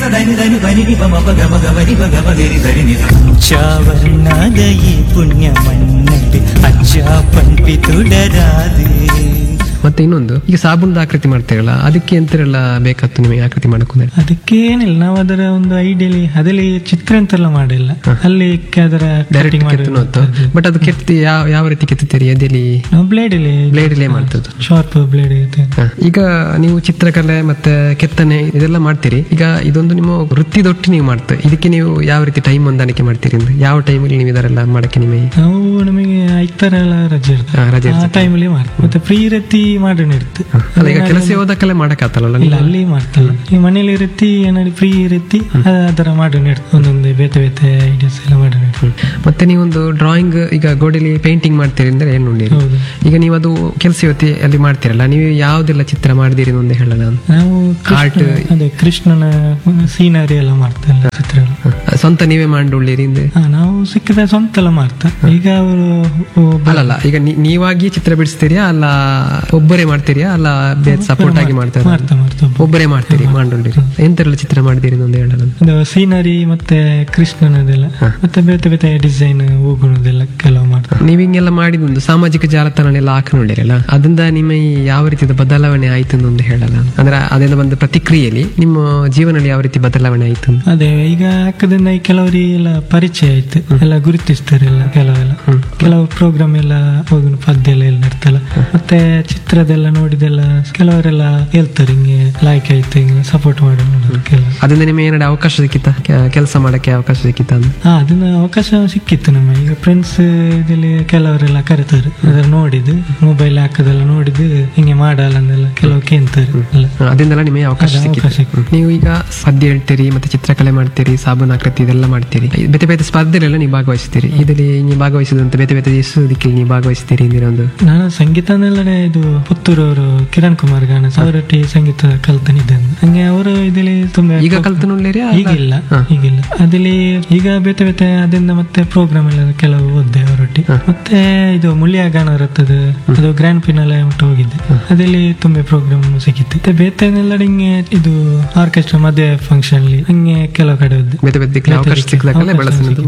దని దని పని ని పమ ప గమ గమని ప గమ గరి దని ని చావర్ణాద ఈ పుణ్య మన్నటి ಅಜ್ಜ ಪಂಪಿತುಡರಾದೆ ಮತ್ತೆ ಇನ್ನೊಂದು ಈಗ ಸಾಬೂನ್ದ ಆಕೃತಿ ಮಾಡ್ತೀರಲ್ಲ ಅದಕ್ಕೆ ಎಂತೆಲ್ಲ ಬೇಕಾಗ್ತದೆ ನಿಮಗೆ ಆಕೃತಿ ಮಾಡಕ್ಕೆ ಅದಕ್ಕೆ ಏನಿಲ್ಲ ನಾವು ಅದರ ಒಂದು ಐಡಿಯಲಿ ಅದಲ್ಲಿ ಚಿತ್ರ ಅಂತೆಲ್ಲ ಮಾಡಿಲ್ಲ ಅಲ್ಲಿ ಅದರ ಡೈರೆಕ್ಟ್ cutting ಕೆತ್ತನು ಮಾಡಿ ಬಟ್ ಅದು ಕೆತ್ತಿ ಯಾವ ಯಾವ ರೀತಿ ಕೆತ್ತುತ್ತೀರಿ ಎದೆಲಿ ನಾವು ಬ್ಲೇಡ್ ಇಲ್ಲಿ ಬ್ಲೇಡ್ ಇಲ್ಲೇ ಮಾಡ್ತದ್ದು ಶಾರ್ಪ್ ಬ್ಲೇಡ್ ಇರುತ್ತೆ ಹ. ಈಗ ನೀವು ಚಿತ್ರಕಲೆ ಮತ್ತೆ ಕೆತ್ತನೆ ಇದೆಲ್ಲ ಮಾಡ್ತೀರಿ ಈಗ ಇದೊಂದು ನಿಮ್ಮ ವೃತ್ತಿದೊಟ್ಟು ನೀವು ಮಾಡ್ತೀರಿ ಇದಕ್ಕೆ ನೀವು ಯಾವ ರೀತಿ ಟೈಮ್ ಹೊಂದಾಣಿಕೆ ಮಾಡ್ತೀರಿ ಅಂದ್ರೆ ಯಾವ ಟೈಮಲ್ಲಿ ನೀವು ಇದರೆಲ್ಲ ಮಾಡಕ್ಕೆ ನಿಮಗೆ ನಾವು ನಮಗೆ ಐತರ ಎಲ್ಲ ರಜೆ ಇರ್ತದೆ ಹಾ, ರಜೆ ಆ ಟೈಮಲ್ಲಿ ಮಾಡ್ತೀವಿ ಮತ್ತೆ ಫ್ರೀ ಇರತ್ತಿ ಮಾಡೋಣ ಇರುತ್ತೆ ಅಲ್ಲ ಈಗ ಕೆಲಸ ಹೋದಕ್ಕೆಲ್ಲ ಮಾಡಕ್ಕಾತಲ್ಲ ಇಲ್ಲ ಅಲ್ಲಿ ಮಾಡ್ತಲ್ಲ ಈ ಮನೇಲಿ ಇರತ್ತಿ ಏನಾದ್ರು ಫ್ರೀ ಇರತ್ತಿ ಅದರ ಮಾಡೋಣ ಇರ್ತದೆ ಒಂದೊಂದು ಬೇತೆ ಬೇತೆ ಐಡಿಯಾಸ್ ಎಲ್ಲ ಮಾಡೋಣ ಇರ್ತದೆ. ಮತ್ತೆ ನೀವೊಂದು ಡ್ರಾಯಿಂಗ್ ಈಗ ಗೋಡೆಲಿ ಪೇಂಟಿಂಗ್ ಮಾಡ್ತೀರಿ ಅಂದ್ರೆ ಏನು ನೋಡಿ ಹೌದು ಈಗ ನೀವು ಅದು ಕೆಲಸ ಇವತ್ತಿ ಅಲ್ಲಿ ಮಾಡ್ತೀರಲ್ಲ ನೀವು ಯಾವ್ದೆಲ್ಲ ಚಿತ್ರ ಮಾಡಿದಿರಿ ಒಂದು ಹೇಳಲ್ಲ ನಾನು ನಾವು Art. ಕೃಷ್ಣ- ಅದೇ ಕೃಷ್ಣನ ಸೀನರಿ ಎಲ್ಲ ಮಾಡ್ತೇವೆ ಚಿತ್ರ ಎಲ್ಲ. ಸ್ವಂತ ನೀವೇ ಮಾಡಿಳ್ಳಿರಿ ಹಿಂದೆ ಹಾ, ನಾವು ಸಿಕ್ಕಿದ ಸ್ವಂತ ಎಲ್ಲ ಮಾಡ್ತಾ ಈಗ ಅವರು ಅಲ್ಲಲ್ಲ ಈಗ ನೀ- ನೀವಾಗಿ ಚಿತ್ರ ಬಿಡಿಸ್ತೀರಿಯಾ ಅಲ್ಲ ಒಬ್ಬರೇ ಮಾಡ್ತೀರಿಯಾ ಅಲ್ಲ ಬೇರೆ ಸಪೋರ್ಟ್ ಆಗಿ ಮಾಡ್ತಾರೆ ಮಾಡ್ತಾ ಮಾಡ್ತಾ ಒಬ್ಬರೇ ಮಾಡ್ತೀರಿ ಮಾಡಿಳ್ಳಿರಿ ಎಂತೆಲ್ಲ ಚಿತ್ರ ಮಾಡಿದಿರಿ ಒಂದು ಹೇಳಲ್ಲ ಅದು ಸೀನರಿ ಮತ್ತೆ ಕೃಷ್ಣನದೆಲ್ಲ ಮತ್ತೆ ಬೇತೆ ಬೇತೆ ಡಿಸೈನ್ ಹೂಗುಣದೆಲ್ಲ ಕೆಲವು ಮಾಡ್ತಾರೆ ನೀವು ಹಿಂಗೆಲ್ಲ ಮಾಡಿದೊಂದು ಸಾಮಾಜಿಕ ಜಾಲತಾಣನೆಲ್ಲ ಹಾಕೊಂಡಿರಲ್ಲ ಅದರಿಂದ ನಿಮ್ಮ ಈ ಯಾವ ರೀತಿಯ ಬದಲಾವಣೆ ಆಯ್ತು ಅಂತ ಒಂದು ಹೇಳಲ್ಲ ಅಂದ್ರೆ ಅದರಿಂದ ಬಂದ ಪ್ರತಿಕ್ರಿಯೆಯಲ್ಲಿ ನಿಮ್ಮ ಜೀವನದಲ್ಲಿ ಯಾವ ರೀತಿ ಬದಲಾವಣೆ ಆಯ್ತು ಅಂತ? ಅದೇ ಈಗ ಹಾಕದಿಂದ ಈ ಕೆಲವರಿಗೆ ಎಲ್ಲ ಪರಿಚಯ ಆಯ್ತು ಎಲ್ಲ ಗುರುತಿಸ್ತಾರೆ ಎಲ್ಲ ಕೆಲವೆಲ್ಲ ಕೆಲವು ಪ್ರೋಗ್ರಾಮ್ ಎಲ್ಲ ಹೋಗಿ ಪದ್ಯ ಎಲ್ಲ ಎಲ್ಲ ನಡ್ತಲ್ಲ ಮತ್ತೆ ಚಿತ್ರದೆಲ್ಲ ನೋಡಿದೆಲ್ಲ ಕೆಲವರೆಲ್ಲ ಹೇಳ್ತಾರೆ ಹಿಂಗೆ ಲೈಕ್ ಆಯ್ತು ಹಿಂಗೆ ಸಪೋರ್ಟ್ ಮಾಡಿ ನೋಡೋರು ಕೆಲವು ಅದರಿಂದ ನಿಮಗೆ ಏನಾದ್ರು ಅವಕಾಶ ಸಿಕ್ಕಿತ್ತ ಕೆಲಸ ಮಾಡಕ್ಕೆ ಅವಕಾಶ ಸಿಕ್ಕಿತ್ತ ಅಂತ ಹಾ ಅದನ್ನ ಅವಕಾಶ ಸಿಕ್ಕಿತ್ತು ನಮ್ಮ ಈಗ ಫ್ರೆಂಡ್ಸ್ ಇದಲ್ಲಿ ಕೆಲವರೆಲ್ಲ ಕರೀತಾರೆ ಅದರ ನೋಡಿದ್ದು ಮೊಬೈಲ್ ಹಾಕೋದೆಲ್ಲ ನೋಡಿದ್ದು ಹಿಂಗೆ ಮಾಡಲ್ಲ ಅಂದೆಲ್ಲ ಕೆಲವು ಕೇಂತಾರೆ ಎಲ್ಲ ಅದರಿಂದೆಲ್ಲ ನಿಮಗೆ ಅವಕಾಶ ಅದೇ ಸಿಕ್ಕಿತ್ತು ಅವಕಾಶ ಸಿಕ್ಕಿತ್ತು. ನೀವು ಈಗ ಪದ್ಯ ಹೇಳ್ತೀರಿ ಮತ್ತೆ ಚಿತ್ರಕಲೆ ಮಾಡ್ತೀರಿ ಸಾಬೂನ್ ಆಕೃತಿ ಇದೆಲ್ಲ ಮಾಡ್ತೀರಿ ಈ ಬೇತೆ ಬೇತೆ ಸ್ಪರ್ಧೆಲೆಲ್ಲ ನೀವು ಭಾಗವಹಿಸ್ತೀರಿ ಇದರಲ್ಲಿ ನೀವು ಭಾಗವಹಿಸಿದಂತ ಬೇತೆ ಬೇತೆ ಎಷ್ಟು ದಿಕ್ಕಲ್ಲಿ ನೀವು ಭಾಗವಹಿಸ್ತೀರಿ ಇಂದಿರ ಒಂದು ನಾನು ಸಂಗೀತನೆಲ್ಲಡೆ ಇದು ಪುತ್ತೂರು ಅವರು ಕಿರಣ್ ಕುಮಾರ್ ಗಾನ ಅವರೊಟ್ಟಿಗೆ ಸಂಗೀತ ಕಲ್ತನಿದ್ದೇನೆ ಹಂಗೆ ಅವರು ಇದರಲ್ಲಿ ತುಂಬಾ ಈಗ ಕಲ್ತು ನೋಡ್ಲಿರಿ ಈಗಿಲ್ಲ ಈಗಿಲ್ಲ ಅದಲ್ಲಿ ಈಗ ಬೇತೆ ಬೇತೆ ಅದರಿಂದ ಮತ್ತೆ ಪ್ರೋಗ್ರಾಮ್ ಎಲ್ಲ ಕೆಲವು ಓದ್ದೆ ಅವರೊಟ್ಟಿಗೆ ಮತ್ತೆ ಇದು ಮುಳ್ಳಿಯ ಗಾನ ಇರುತ್ತದೆ ಅದು ಗ್ರ್ಯಾಂಡ್ ಫಿನಾಲೆ ಉಂಟು ಹೋಗಿದ್ದೆ ಅದಲ್ಲಿ ತುಂಬಾ ಪ್ರೋಗ್ರಾಮ್ ಸಿಕ್ಕಿತ್ತು ಮತ್ತೆ ಬೇತೆನೆಲ್ಲ ಹಿಂಗೆ ಇದು ಆರ್ಕೆಸ್ಟ್ರಾ ಮದುವೆ ಫಂಕ್ಷನ್ ಹಂಗೆ ಕೆಲವು ಕಡೆ ಹೋದ್ದೆ ಬೇತೆ ಬೇತೆ ದಿಕ್ಕಲ್ಲಿ ಅವಕಾಶ ಸಿಕ್ಕದಕ್ಕೆಲ್ಲ ಅವಕಾಶ ಬಳಸಿನದು